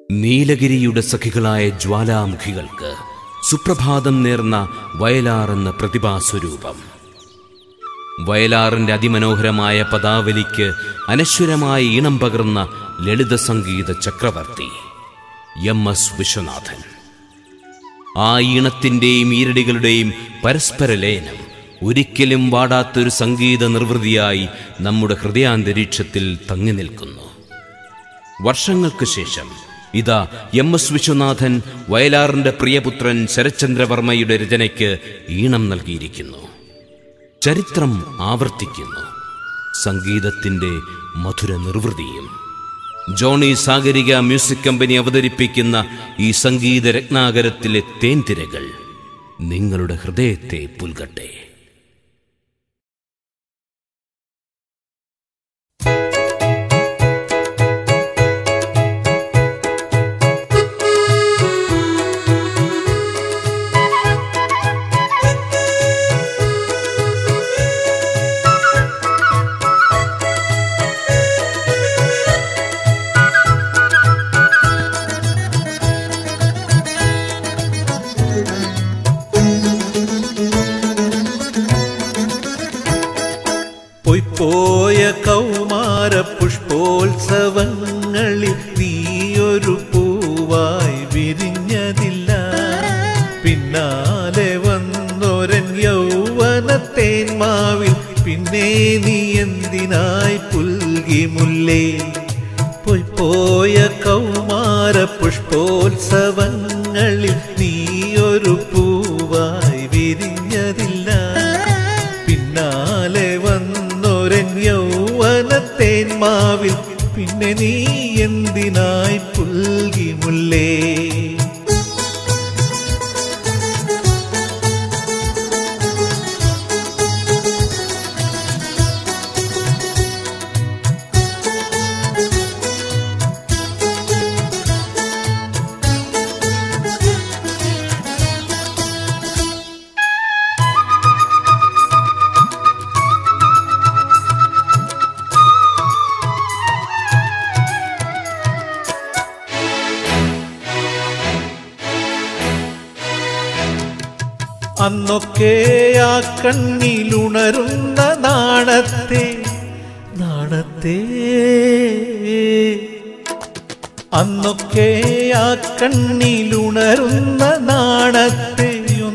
നീലഗിരിയുടെ സഖികളായ ജ്വാലാമുഖികൾക്ക് സുപ്രഭാതം നേർന്ന വയലാർ എന്ന പ്രതിഭാസ്വരൂപം വയലാറിന്റെ അതിമനോഹരമായ പദാവലിക്ക് അനശ്വരമായ ഈണം പകർന്ന ലളിത സംഗീത ചക്രവർത്തി എം എസ് വിശ്വനാഥൻ ആ ഈണത്തിന്റെയും ഈരടികളുടെയും പരസ്പര ലയനം ഒരിക്കലും വാടാത്തൊരു സംഗീത നിർവൃതിയായി നമ്മുടെ ഹൃദയാന്തരീക്ഷത്തിൽ തങ്ങി നിൽക്കുന്നു വർഷങ്ങൾക്ക് ശേഷം ഇതാ എം എസ് വിശ്വനാഥൻ വയലാറിന്റെ പ്രിയപുത്രൻ ശരത്ചന്ദ്രവർമ്മയുടെ രചനയ്ക്ക് ഈണം നൽകിയിരിക്കുന്നു ചരിത്രം ആവർത്തിക്കുന്നു സംഗീതത്തിന്റെ മധുര നിർവൃതിയും ജോണി സാഗരിക മ്യൂസിക് കമ്പനി അവതരിപ്പിക്കുന്ന ഈ സംഗീത രത്നാകരത്തിലെ തേൻതിരകൾ നിങ്ങളുടെ ഹൃദയത്തെ പുൽകട്ടെ പൊയ്പോയ കൗമാര പുഷ്പോത്സവങ്ങളിൽ നീയൊരു പൂവായി വിരിഞ്ഞതില്ല പിന്നാലെ വന്നൊരൻ യൗവനത്തേന്മാവിൽ പിന്നെ നീ എന്തിനായി പുൽകി മുല്ലേ പൊയ്പോയ കൗമാര പുഷ്പോത്സവങ്ങളിൽ നീയൊരു പൂവായി വിരിഞ്ഞതില്ല പിന്നാലെ വന്നൊരൻ യൗവനത്തേന്മാവിൽ പിന്നെ നീ എന്തിനായി പുൽകി മുല്ലേ അന്നൊക്കെ ആ കണ്ണിലുണരുന്ന നാണത്തെ നാണത്തെ അന്നൊക്കെ ആ കണ്ണിലുണരുന്ന നാണത്തെ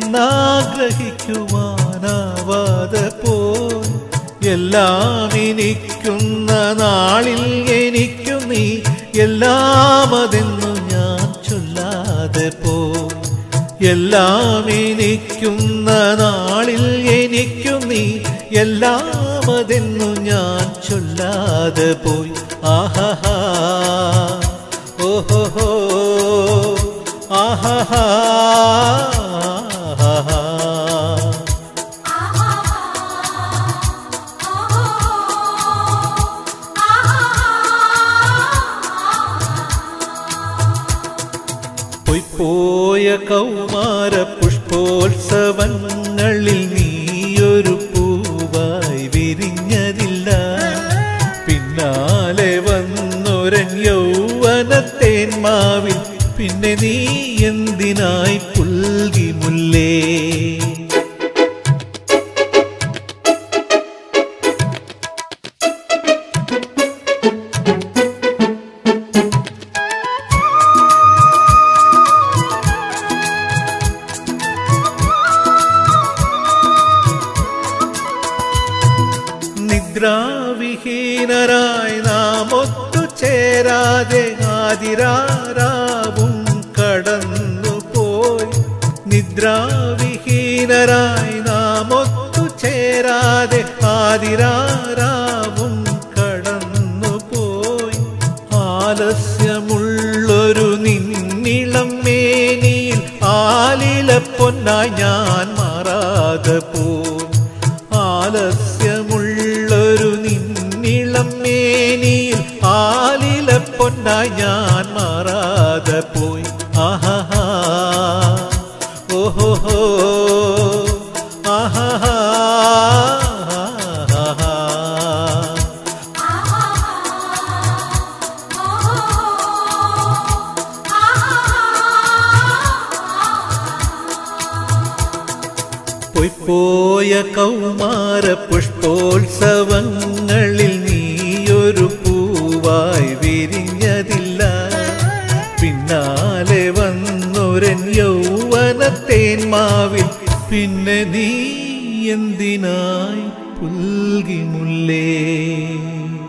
ഒന്നാഗ്രഹിക്കുവാനാവാതെ പോയി എല്ലാം എനിക്കുന്ന നാളിൽ എനിക്കു നീ എല്ലാം അതെന്നു ഞാൻ ചൊല്ലാതെ പോയി എല്ലാം എനിക്കുന്ന നാളിൽ എനിക്കു നീ എല്ലാം അതെന്നു ഞാൻ ചൊല്ലാതെ പോയി ആഹാ ഓഹോ ആഹാ പൊയ്പോയ കൗമാര പുഷ്പോത്സവങ്ങളിൽ നീയൊരു പൂവായി വിരിഞ്ഞതില്ല പിന്നാലെ വന്നൊരൻ യൗവനത്തേന്മാവിൽ പിന്നെ നീ എന്തിനായി പുൽകി മുല്ലേ നിദ്രാവിഹീനരായി നാം ഒത്തുചേരാതെ ആതിരാരാവും കടന്നുപോയി നിദ്രാവിഹീനരായി നാം ഒത്തുചേരാതെ ആതിരാരാവും കടന്നുപോയി ആലസ്യമുള്ളൊരു നിന്നിളം മേനിയിൽ ആലില പൊന്നായി ഞാൻ മാറാതെ പോയി ആലസ്യമുള്ളൊരു നിന്നിളം മേനിയിൽ ആലില പൊന്നായി ഞാൻ മാറാതെ പോയി ആഹാ ഓഹോ ആഹാ പൊയ്പോയ കൗമാര പുഷ്പോത്സവങ്ങളിൽ നീയൊരു പൂവായി വിരിഞ്ഞതില്ല പിന്നാലെ വന്നൊരൻ യൗവനത്തേന്മാവിൽ പിന്നെ നീ എന്തിനായി പുൽകിമുല്ലേ